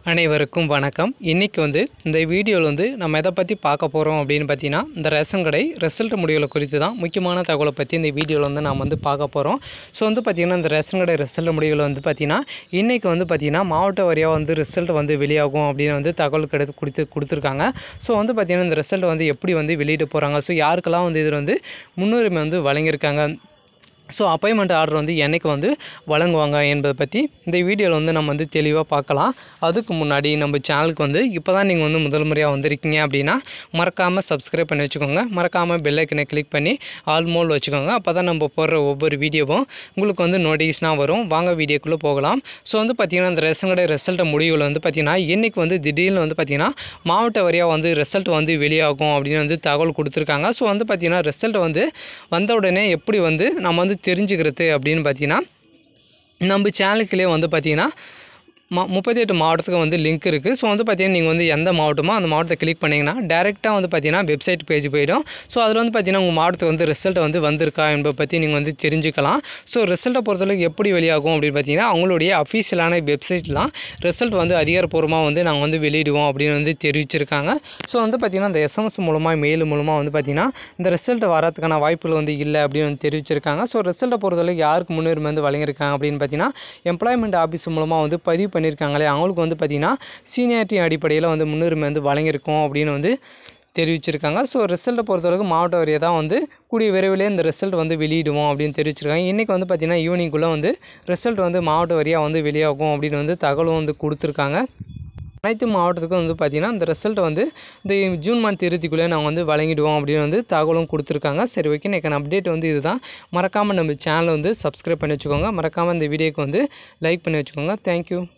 அனைவருக்கும் வணக்கம் இன்றைக்கி வந்து இந்த வீடியோவில் வந்து நம்ம எதை பற்றி பார்க்க போகிறோம் அப்படின்னு பார்த்தீங்கன்னா இந்த ரேஷன் கடை ரிசல்ட் முடிவுகளை குறித்து தான் முக்கியமான தகவலை பற்றி இந்த வீடியோவில் வந்து நாம் வந்து பார்க்க போகிறோம் ஸோ வந்து பார்த்திங்கன்னா இந்த ரேஷன் கடை ரிசல்ட் முடிவுகளை வந்து பார்த்திங்கன்னா இன்றைக்கி வந்து பார்த்திங்கன்னா மாவட்ட வாரியாக வந்து ரிசல்ட் வந்து வெளியாகும் அப்படின்னு வந்து தகவல் கிடைத்து கொடுத்து கொடுத்துருக்காங்க ஸோ வந்து பார்த்திங்கன்னா இந்த ரிசல்ட் வந்து எப்படி வந்து வெளியிட போகிறாங்க ஸோ யாருக்கெல்லாம் வந்து இதில் வந்து முன்னுரிமை வந்து வழங்கியிருக்காங்க ஸோ அப்பாயின்மெண்ட் ஆர்டர் வந்து என்னைக்கு வந்து வழங்குவாங்க என்பதை பற்றி இந்த வீடியோவில் வந்து நம்ம வந்து தெளிவாக பார்க்கலாம் அதுக்கு முன்னாடி நம்ம சேனலுக்கு வந்து இப்போ தான் நீங்கள் வந்து முதல் முறையாக வந்திருக்கீங்க அப்படின்னா மறக்காமல் சப்ஸ்கிரைப் பண்ணி வச்சுக்கோங்க மறக்காமல் பெல் ஐக்கனை கிளிக் பண்ணி ஆல் மோல் வச்சுக்கோங்க அப்போ தான் நம்ம போடுற ஒவ்வொரு வீடியோவும் உங்களுக்கு வந்து நோட்டிஃபிகேஷனாக வரும் வாங்க வீடியோக்குள்ளே போகலாம் ஸோ வந்து பார்த்திங்கன்னா இந்த ரேஷன் கடை ரிசல்ட்டை முடிவுகள் வந்து பார்த்திங்கன்னா இன்றைக்கி வந்து திடீர்னு வந்து பார்த்திங்கன்னா மாவட்ட வாரியாக வந்து ரிசல்ட் வந்து வெளியாகும் அப்படின்னு வந்து தகவல் கொடுத்துருக்காங்க ஸோ வந்து பார்த்திங்கன்னா ரிசல்ட் வந்து வந்த உடனே எப்படி வந்து நம்ம வந்து தெரிஞ்சுக்கிறது அப்படின்னு பார்த்தீங்கன்னா நம்ம சேனலுக்குள்ளே வந்து பார்த்திங்கன்னா மா முப்பத்தி எட்டு மாவட்டத்துக்கு வந்து லிங்க் இருக்குது ஸோ வந்து பார்த்தீங்கன்னா நீங்கள் வந்து எந்த மாவட்டமோ அந்த மாவட்டத்தை கிளிக் பண்ணிங்கன்னா டேரெக்டாக வந்து பார்த்தீங்கன்னா வெப்சைட் பேஜ் போயிடும் ஸோ அதில் வந்து பார்த்தீங்கன்னா உங்கள் மாவட்டத்துக்கு வந்து ரிசல்ட் வந்து வந்திருக்கா என்பதை பற்றி நீங்கள் வந்து தெரிஞ்சுக்கலாம் ஸோ ரிசல்ட்டை பொறுத்தளவுக்கு எப்படி வெளியாகும் அப்படின்னு பார்த்தீங்கன்னா அவங்களுடைய அஃபீஷியலான வெப்சைட்லாம் ரிசல்ட் வந்து அதிகாரப்பூர்வமாக வந்து நாங்கள் வந்து வெளியிடுவோம் அப்படின்னு வந்து தெரிவிச்சிருக்காங்க ஸோ வந்து பார்த்திங்கன்னா இந்த எஸ்எம்எஸ் மூலமாக மெயில் மூலமாக வந்து பார்த்திங்கன்னா இந்த ரிசல்ட் வரதுக்கான வாய்ப்புகள் வந்து இல்லை அப்படின்னு வந்து தெரிவிச்சிருக்காங்க ஸோ ரிசல்ட்டை பொறுத்தளவுக்கு யாருக்கு முன்னுரிமை வந்து வழங்கியிருக்காங்க அப்படின்னு பார்த்தீங்கன்னா எம்ப்ளாய்மெண்ட் ஆஃபீஸ் மூலமாக வந்து பதிவு பண்ணியிருக்காங்களே அவங்களுக்கு வந்து பார்த்திங்கன்னா சீனியாரிட்டி அடிப்படையில் வந்து முன்னுரிமை வந்து வழங்கியிருக்கோம் அப்படின்னு வந்து தெரிவிச்சிருக்காங்க ஸோ ரிசல்ட்டை பொறுத்தளவுக்கு மாவட்ட வாரியாக தான் வந்து கூடிய விரைவிலே இந்த ரிசல்ட் வந்து வெளியிடுவோம் அப்படின்னு தெரிவிச்சிருக்காங்க இன்றைக்கி வந்து பார்த்திங்கன்னா ஈவினிங்குள்ளே வந்து ரிசல்ட் வந்து மாவட்ட வாரியாக வந்து வெளியாகும் அப்படின்னு வந்து தகவலும் வந்து கொடுத்துருக்காங்க அனைத்து மாவட்டத்துக்கும் வந்து பார்த்திங்கன்னா இந்த ரிசல்ட் வந்து இந்த ஜூன் மந்த் இறுதிக்குள்ளே நாங்கள் வந்து வழங்கிடுவோம் அப்படின்னு வந்து தகவலும் கொடுத்துருக்காங்க சரி ஓகே எனக்கு அப்டேட் வந்து இதுதான் மறக்காமல் நம்ம சேனலை வந்து சப்ஸ்கிரைப் பண்ணி வச்சுக்கோங்க மறக்காமல் இந்த வீடியோக்கு வந்து லைக் பண்ணி வச்சுக்கோங்க தேங்க்யூ